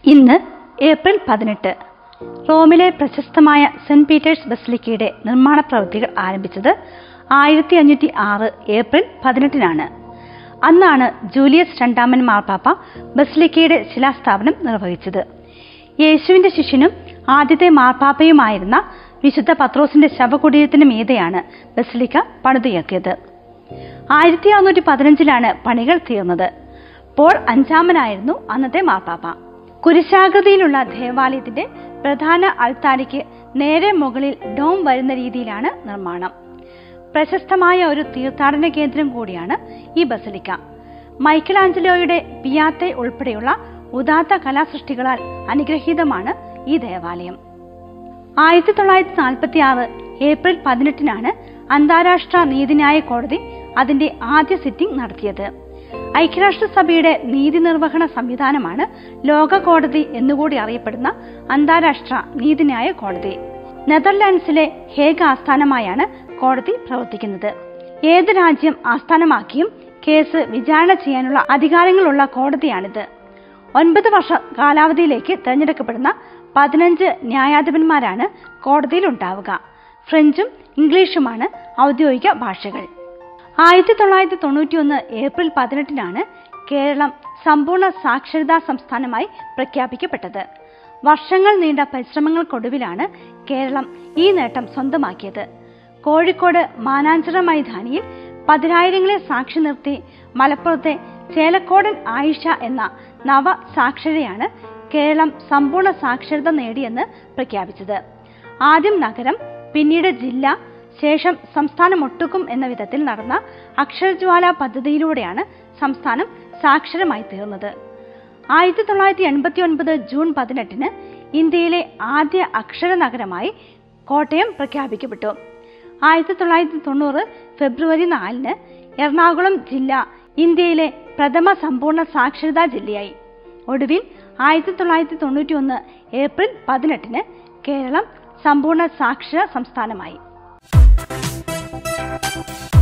ഇന്ന് ഏപ്രിൽ പതിനെട്ട് റോമിലെ പ്രശസ്തമായ സെന്റ് പീറ്റേഴ്സ് ബസിലിക്കയുടെ നിർമ്മാണ പ്രവൃത്തികൾ ആരംഭിച്ചത് ആയിരത്തി അഞ്ഞൂറ്റി ആറ് ഏപ്രിൽ പതിനെട്ടിനാണ് അന്നാണ് ജൂലിയസ് രണ്ടാമൻ മാർപ്പാപ്പ ബസിലിക്കയുടെ ശിലാസ്ഥാപനം നിർവഹിച്ചത് യേശുവിന്റെ ശിഷ്യനും ആദ്യത്തെ മാർപ്പാപ്പയുമായിരുന്ന വിശുദ്ധ പത്രോസിന്റെ ശവകുടീരത്തിന് മീതെയാണ് ബസിലിക്ക പണിതുയർത്തിയത് ആയിരത്തി അറുന്നൂറ്റി പതിനഞ്ചിലാണ് പണികൾ തീർന്നത് പോൾ അഞ്ചാമനായിരുന്നു അന്നത്തെ മാർപ്പാപ്പ കുരിശാകൃതിയിലുള്ള ദേവാലയത്തിന്റെ പ്രധാന അൾത്താരിക്ക് നേരെ മുകളിൽ ഡോം വരുന്ന രീതിയിലാണ് നിർമ്മാണം പ്രശസ്തമായ ഒരു തീർത്ഥാടന കേന്ദ്രം കൂടിയാണ് ഈ ബസലിക്ക മൈക്കൽ ആഞ്ചലോയുടെ പിയാത്തെ ഉൾപ്പെടെയുള്ള ഉദാത്ത കലാസൃഷ്ടികളാൽ അനുഗ്രഹീതമാണ് ഈ ദേവാലയം ആയിരത്തി തൊള്ളായിരത്തി നാൽപ്പത്തി ആറ് ഏപ്രിൽ പതിനെട്ടിനാണ് അന്താരാഷ്ട്ര നീതിന്യായ കോടതി അതിന്റെ ആദ്യ സിറ്റിംഗ് നടത്തിയത് ഐക്യരാഷ്ട്രസഭയുടെ നീതി നിർവഹണ സംവിധാനമാണ് ലോക കോടതി എന്നുകൂടി അറിയപ്പെടുന്ന അന്താരാഷ്ട്ര നീതിന്യായ കോടതി നെതർലാൻഡ്സിലെ ഹേഗ് ആസ്ഥാനമായാണ് കോടതി പ്രവർത്തിക്കുന്നത് ഏത് രാജ്യം ആസ്ഥാനമാക്കിയും കേസ് വിചാരണ ചെയ്യാനുള്ള അധികാരങ്ങളുള്ള കോടതിയാണിത് ഒൻപത് വർഷ കാലാവധിയിലേക്ക് തിരഞ്ഞെടുക്കപ്പെടുന്ന പതിനഞ്ച് ന്യായാധിപന്മാരാണ് കോടതിയിൽ ഉണ്ടാവുക ഫ്രഞ്ചും ഇംഗ്ലീഷുമാണ് ഔദ്യോഗിക ഭാഷകൾ ആയിരത്തി തൊള്ളായിരത്തി തൊണ്ണൂറ്റി ഒന്ന് ഏപ്രിൽ പതിനെട്ടിനാണ് കേരളം സമ്പൂർണ്ണ സാക്ഷരതാ സംസ്ഥാനമായി പ്രഖ്യാപിക്കപ്പെട്ടത് വർഷങ്ങൾ നീണ്ട പരിശ്രമങ്ങൾക്കൊടുവിലാണ് കേരളം ഈ നേട്ടം സ്വന്തമാക്കിയത് കോഴിക്കോട് മാനാഞ്ചിറ മൈതാനിയിൽ പതിനായിരങ്ങളെ സാക്ഷി നിർത്തി മലപ്പുറത്തെ ചേലക്കോടൻ ആയിഷ എന്ന നവ സാക്ഷരയാണ് കേരളം സമ്പൂർണ്ണ സാക്ഷരത നേടിയെന്ന് പ്രഖ്യാപിച്ചത് ആദ്യം നഗരം പിന്നീട് ജില്ല ശേഷം സംസ്ഥാനമൊട്ടുക്കും എന്ന വിധത്തിൽ നടന്ന അക്ഷരജ്വാല പദ്ധതിയിലൂടെയാണ് സംസ്ഥാനം സാക്ഷരമായി തീർന്നത് ആയിരത്തി തൊള്ളായിരത്തി എൺപത്തി ഒൻപത് ജൂൺ പതിനെട്ടിന് ഇന്ത്യയിലെ ആദ്യ അക്ഷര നഗരമായി കോട്ടയം പ്രഖ്യാപിക്കപ്പെട്ടു ആയിരത്തി തൊള്ളായിരത്തി തൊണ്ണൂറ് ഫെബ്രുവരി നാലിന് എറണാകുളം ജില്ല ഇന്ത്യയിലെ പ്രഥമ സമ്പൂർണ്ണ സാക്ഷരതാ ജില്ലയായി ഒടുവിൽ ആയിരത്തി തൊള്ളായിരത്തി തൊണ്ണൂറ്റി ഒന്ന് ഏപ്രിൽ പതിനെട്ടിന് കേരളം സമ്പൂർണ്ണ സാക്ഷര സംസ്ഥാനമായി